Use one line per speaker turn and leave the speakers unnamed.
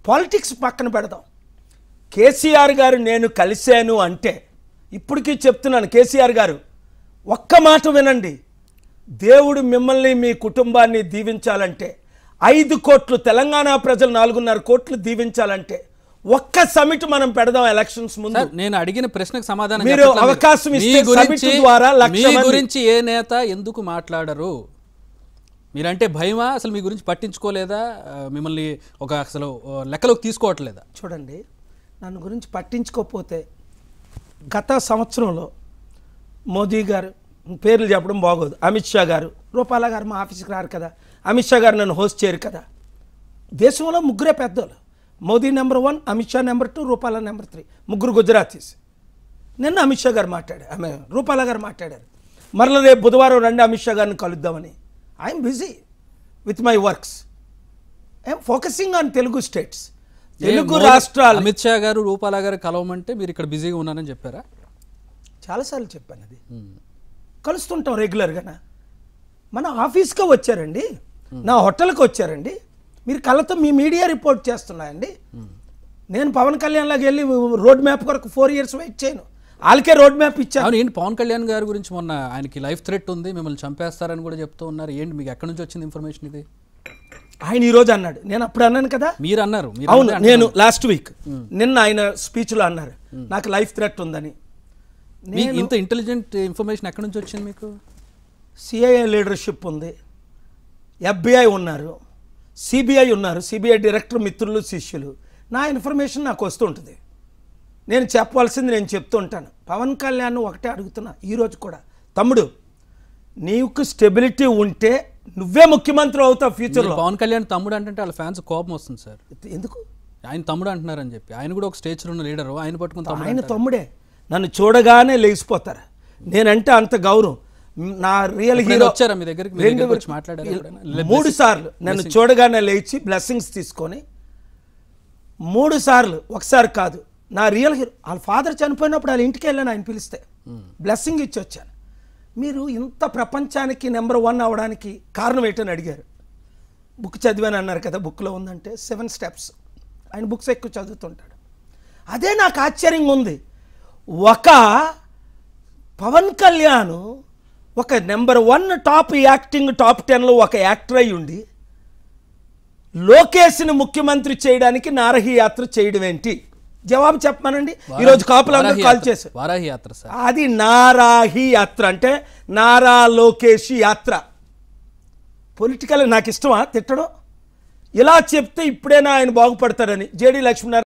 Politics పక్కన పెడదాం కేసీఆర్ గారు నేను కలిశాను అంటే ఇప్పటికీ చెప్తున్నాను కేసీఆర్ గారు ఒక్క మాట వినండి దేవుడు మిమ్మల్ని మీ కుటుంబాన్ని దీవించాలంటే ఐదు కోట్లు తెలంగాణ ప్రజలు నాలుగున్నర కోట్లు దీవించాలంటే ఒక్క సమిట్ మనం పెడదాం ఎలక్షన్స్ ముందు
సార్ నేను అడిగిన ప్రశ్నకు సమాధానం
మీరు
చెప్పట్లేదు.
అవకాశం
మీ
ఇస్తే
గురించి
సమిట్ ద్వారా లక్ష
మీ
మంది-
గురించి ఏ నేత ఎందుకు మాట్లాడరు మీరంటే భయమా అసలు మీ గురించి పట్టించుకోలేదా ఆ, మిమ్మల్ని ఒక అసలు ఆ, లెక్కలోకి తీసుకోవట్లేదా
చూడండి నన్ను గురించి పట్టించుకోకపోతే గత సంవత్సరంలో మోదీ గారు పేర్లు చెప్పడం బాగోదు అమిత్ షా గారు రూపాల గారు మా ఆఫీస్కి రారు కదా అమిత్ షా గారు నన్ను హోస్ట్ చేయరు కదా దేశంలో ముగ్గురే పెద్దోళ్ళు Modi number one Amit Shah number two Rupala number three ముగ్గురు గుజరాతీస్ నిన్న అమిత్ షా గారు మాట్లాడారు ఆమె రూపాల గారు మాట్లాడారు మరల రేపు బుధవారం రండి అమిత్ షా గారిని కలుద్దామని I'm busy with my works I'm focusing on Telugu states Telugu
Modi-
రాష్ట్రాలు
అమిత్ షా గారు రూపాల గారు కలవమంటే మీరు ఇక్కడ బిజీగా ఉన్నారని చెప్పారా
చాలాసార్లు చెప్పాను అది కలుస్తుంటాం రెగ్యులర్గా మన ఆఫీస్కే వచ్చారండి నా హోటల్కి వచ్చారండి మీరు కళ్ళతో మీ మీడియా రిపోర్ట్ చేస్తున్నాయండి నేను పవన్ కళ్యాణ్ లాగా వెళ్ళి రోడ్ మ్యాప్ కొరకు ఫోర్ ఇయర్స్ వెయిట్ చేయను వాళ్ళకే రోడ్ మ్యాప్ ఇచ్చాను
అవును ఏంటి పవన్ కళ్యాణ్ గారి గురించి మొన్న ఆయనకి లైఫ్ థ్రెట్ ఉంది మిమ్మల్ని చంపేస్తారని కూడా చెప్తూ ఉన్నారు ఏంటి మీకు ఎక్కడి నుంచి వచ్చింది ఇన్ఫర్మేషన్ ఇది
ఆయన ఈరోజు అన్నాడు నేను అప్పుడు అన్నాను కదా
మీరు అన్నారు మీరు
అవును
అన్నదే
నేను లాస్ట్ వీక్ నిన్న ఆయన స్పీచ్లో అన్నారు నాకు లైఫ్ థ్రెట్ ఉందని
మీ ఇంత ఇంటెలిజెంట్ ఇన్ఫర్మేషన్ ఎక్కడి నుంచి వచ్చింది మీకు
సిఐఏ లీడర్షిప్ ఉంది ఎఫ్బిఐ ఉన్నారు సిబిఐ ఉన్నారు సిబిఐ డైరెక్టర్ మిత్రులు శిష్యులు నా ఇన్ఫర్మేషన్ నాకు వస్తుంటుంది నేను చెప్పవలసింది నేను చెప్తూ ఉంటాను పవన్ కళ్యాణ్ ఒకటే అడుగుతున్నా ఈరోజు కూడా తమ్ముడు నీకు స్టెబిలిటీ ఉంటే నువ్వే ముఖ్యమంత్రి అవుతావు ఫ్యూచర్లో
పవన్ కళ్యాణ్ తమ్ముడు అంటే వాళ్ళ ఫ్యాన్స్ కోపం వస్తుంది సార్
ఎందుకు
ఆయన తమ్ముడు అంటున్నారని చెప్పి ఆయన కూడా ఒక స్టేజ్లో ఉన్న లీడరు ఆయన పట్టుకుని తమ్ముడు
ఆయన తమ్ముడే నన్ను చూడగానే లేచిపోతారు నేనంటే అంత గౌరవం నా రియల్
ఎప్పుడైనా
హీరో
వచ్చారా మీ దగ్గరికి? మీ దగ్గరికి వచ్చి మాట్లాడారా ఎప్పుడైనా?
మూడు సార్లు నన్ను చూడగానే లేచి బ్లెస్సింగ్స్ తీసుకొని మూడు సార్లు ఒకసారి కాదు నా రియల్ హీరో వాళ్ళ ఫాదర్ చనిపోయినప్పుడు వాళ్ళ ఇంటికి వెళ్ళాను ఆయన పిలిస్తే బ్లెస్సింగ్ ఇచ్చి వచ్చాను మీరు ఇంత ప్రపంచానికి నెంబర్ వన్ అవడానికి కారణం ఏంటని అడిగారు బుక్ చదివాను అన్నారు కదా బుక్లో ఉందంటే సెవెన్ స్టెప్స్ ఆయన బుక్స్ ఎక్కువ చదువుతుంటాడు అదే నాకు ఆశ్చర్యంగా ఉంది ఒక పవన్ కళ్యాణ్ ఒక number one top acting top టెన్లో ఒక యాక్టర్ అయి ఉండి లోకేష్ని ముఖ్యమంత్రి చేయడానికి నారహి యాత్ర చేయడం ఏంటి జవాబు చెప్పమనండి ఈరోజు కాపులందరూ
వారాహి
కాల్
యాత్ర-
చేశారు
వారాహి యాత్ర సార్
అది నారాహి యాత్ర అంటే నారా లోకేష్ యాత్ర పొలిటికల్ నాకు ఇష్టమా తిట్టడం ఇలా చెప్తే ఇప్పుడైనా ఆయన బాగుపడతాడని జేడి లక్ష్మీనారాయణ